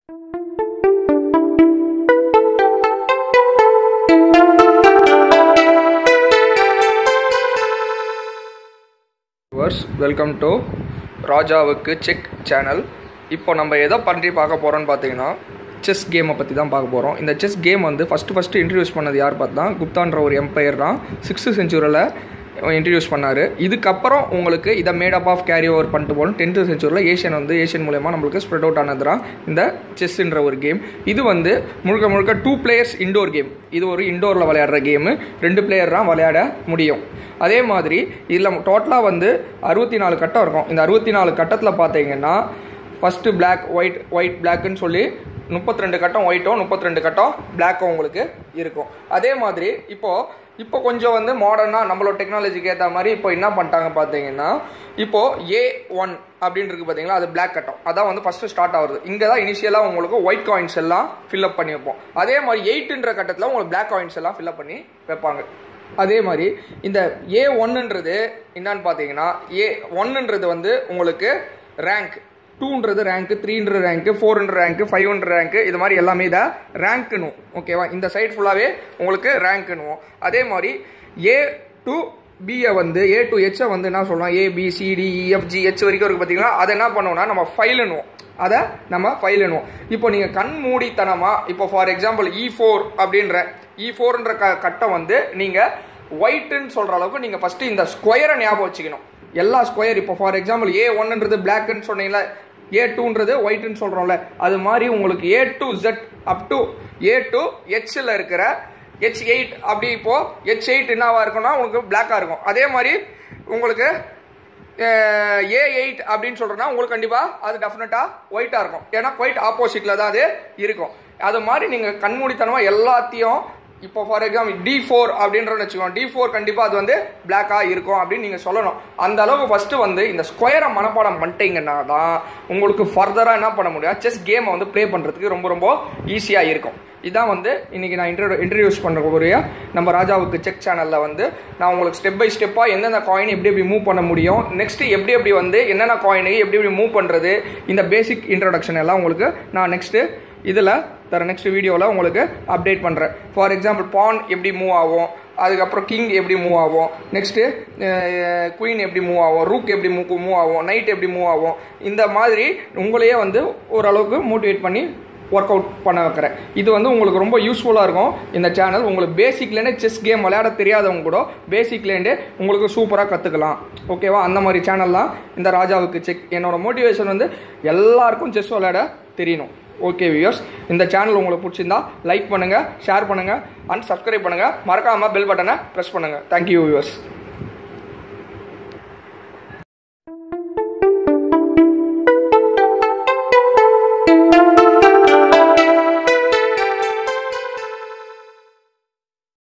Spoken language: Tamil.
வியூவர்ஸ் வெல்கம் டு ராஜாவுக்கு செக் சேனல் இப்போ நம்ம எதை பண்ணி பார்க்க போகிறோம்னு பார்த்தீங்கன்னா செஸ் கேமை பற்றி தான் பார்க்க போகிறோம் இந்த செஸ் கேம் வந்து ஃபஸ்ட்டு ஃபஸ்ட்டு இன்ட்ரடியூஸ் பண்ணது யார் பார்த்தா குப்தான்ற ஒரு எம்பையர் தான் சிக்ஸ்த்து செஞ்சுரியில் இன்ட்ரடியூஸ் பண்ணார் இதுக்கப்புறம் உங்களுக்கு இதை மேடப் ஆஃப் கேரி ஓவர் பண்ணிட்டு போகணும் டென்த்து செஞ்சுரியில் ஏஷியன் வந்து ஏஷியன் மூலயமா நம்மளுக்கு ஸ்ப்ரெட் அவுட் ஆனது தான் இந்த செஸ்ன்ற ஒரு கேம் இது வந்து முழுக்க முழுக்க டூ பிளேயர்ஸ் இண்டோர் கேம் இது ஒரு இண்டோரில் விளையாடுற கேமு ரெண்டு பிளேயர் தான் விளையாட முடியும் அதே மாதிரி இதில் டோட்டலாக வந்து அறுபத்தி நாலு கட்டம் இருக்கும் இந்த அறுபத்தி நாலு கட்டத்தில் பார்த்தீங்கன்னா ஃபஸ்ட்டு பிளாக் ஒயிட் ஒயிட் பிளாக்குன்னு சொல்லி முப்பத்தி ரெண்டு கட்டம் ஒயிட்டும் முப்பத்தி ரெண்டு கட்டம் பிளாக்கும் உங்களுக்கு இருக்கும் அதே மாதிரி இப்போது இப்போ கொஞ்சம் வந்து மாடர்னாக நம்மளோட டெக்னாலஜிக்கு ஏற்ற மாதிரி இப்போ என்ன பண்ணிட்டாங்க பார்த்தீங்கன்னா இப்போது ஏ ஒன் அப்படின்னு இருக்கு பார்த்தீங்களா அது பிளாக் கட்டம் அதான் வந்து ஃபஸ்ட்டு ஸ்டார்ட் ஆகுது இங்கே தான் இனிஷியலாக உங்களுக்கு ஒயிட் காயின்ஸ் எல்லாம் ஃபில்அப் பண்ணி வைப்போம் அதே மாதிரி எயிட்டுன்ற கட்டத்தில் உங்களுக்கு பிளாக் காயின்ஸ் எல்லாம் ஃபில்அப் பண்ணி வைப்பாங்க அதே மாதிரி இந்த ஏ ஒன்னுன்றது என்னன்னு பார்த்தீங்கன்னா ஏ ஒன்னுன்றது வந்து உங்களுக்கு ரேங்க் டூன்றது ரேங்க்கு த்ரீன்ற ரேங்க்கு ஃபோர்ன்ற ரேங்க்கு ஃபைவ்ன்ற ரேங்க்கு இது மாதிரி எல்லாமே இதை ரேங்க்குனும் ஓகேவா இந்த சைடு ஃபுல்லாகவே உங்களுக்கு ரேங்க்குனுவோம் அதே மாதிரி ஏ டு பியை வந்து ஏ டு ஹெச்சை வந்து என்ன சொல்லலாம் A B C D E F G H வரைக்கும் இருக்குது பார்த்தீங்களா அதை என்ன பண்ணுவோம்னா நம்ம ஃபைலுன்னுவோம் அதை நம்ம ஃபைலுன்னுவோம் இப்போ நீங்கள் கண் மூடித்தனமாக இப்போ ஃபார் எக்ஸாம்பிள் இ ஃபோர் அப்படின்ற இ ஃபோர்ன்ற க கட்டம் வந்து நீங்கள் ஒயிட்டுன்னு சொல்கிற அளவுக்கு நீங்கள் ஃபஸ்ட்டு இந்த ஸ்கொயரை ஞாபகம் வச்சுக்கணும் எல்லா ஸ்கொயர் இப்போ ஃபார் எக்ஸாம்பிள் ஏ ஒன்னுன்றது பிளாக்குன்னு சொன்னீங்களா ஏ டூன்றது ஒயிட்னு சொல்கிறோம்ல அது மாதிரி உங்களுக்கு A to Z up to A to ஹெச்சில் இருக்கிற ஹெச் எயிட் அப்படி இப்போது ஹெச் எயிட் என்னவா இருக்கும்னா உங்களுக்கு பிளாக்காக இருக்கும் அதே மாதிரி உங்களுக்கு ஏ எயிட் அப்படின்னு சொல்கிறோன்னா உங்களுக்கு கண்டிப்பாக அது டெஃபினட்டாக ஒயிட்டாக இருக்கும் ஏன்னா ஒயிட் ஆப்போசிட்டில் தான் அது இருக்கும் அது மாதிரி நீங்கள் கண்மூடித்தனமாக எல்லாத்தையும் இப்போ ஃபார் எக்ஸாம்பிள் டி ஃபோர் அப்படின்றன்னு வச்சுக்கோங்க டி ஃபோர் கண்டிப்பாக அது வந்து பிளாக்காக இருக்கும் அப்படின்னு நீங்கள் சொல்லணும் அந்த அளவுக்கு ஃபஸ்ட்டு வந்து இந்த ஸ்கொயரை மனப்பாடம் பண்ணிட்டீங்கன்னா தான் உங்களுக்கு ஃபர்தராக என்ன பண்ண முடியும் செஸ் கேமை வந்து ப்ளே பண்ணுறதுக்கு ரொம்ப ரொம்ப ஈஸியாக இருக்கும் இதான் வந்து இன்றைக்கி நான் இன்ட்ரோ இன்ட்ரடியூஸ் பண்ணக்கூடிய நம்ம ராஜாவுக்கு செக் சேனலில் வந்து நான் உங்களுக்கு ஸ்டெப் பை ஸ்டெப்பாக எந்தெந்த காயின் எப்படி எப்படி மூவ் பண்ண முடியும் நெக்ஸ்ட்டு எப்படி எப்படி வந்து என்னென்ன காயினுக்கு எப்படி எப்படி மூவ் பண்ணுறது இந்த பேசிக் இன்ட்ரடக்ஷன் எல்லாம் உங்களுக்கு நான் நெக்ஸ்ட்டு இதில் தர நெக்ஸ்ட் வீடியோவில் உங்களுக்கு அப்டேட் பண்ணுறேன் ஃபார் எக்ஸாம்பிள் பான் எப்படி மூவ் ஆகும் அதுக்கப்புறம் கிங் எப்படி மூவ் ஆகும் நெக்ஸ்ட்டு குயின் எப்படி மூவ் ஆகும் ரூக் எப்படி மூவ் மூவ் ஆகும் நைட் எப்படி மூவ் ஆகும் இந்த மாதிரி உங்களையே வந்து ஓரளவுக்கு மோட்டிவேட் பண்ணி ஒர்க் அவுட் பண்ண வைக்கிறேன் இது வந்து உங்களுக்கு ரொம்ப யூஸ்ஃபுல்லாக இருக்கும் இந்த சேனல் உங்களுக்கு பேசிக்லேருந்தே செஸ் கேம் விளையாட தெரியாதவங்க கூட பேசிக்லேருந்தே உங்களுக்கு சூப்பராக கற்றுக்கலாம் ஓகேவா அந்த மாதிரி சேனல் தான் இந்த ராஜாவுக்கு செக் என்னோட மோட்டிவேஷன் வந்து எல்லாருக்கும் செஸ் விளையாட தெரியணும் ஓகே வியூயர்ஸ் இந்த சேனல் உங்களுக்கு பிடிச்சிருந்தா லைக் பண்ணுங்கள் ஷேர் பண்ணுங்கள் அண்ட் சப்ஸ்கிரைப் பண்ணுங்கள் மறக்காமல் பெல் பட்டனை ப்ரெஸ் பண்ணுங்கள் தேங்க்யூ வியூவர்ஸ்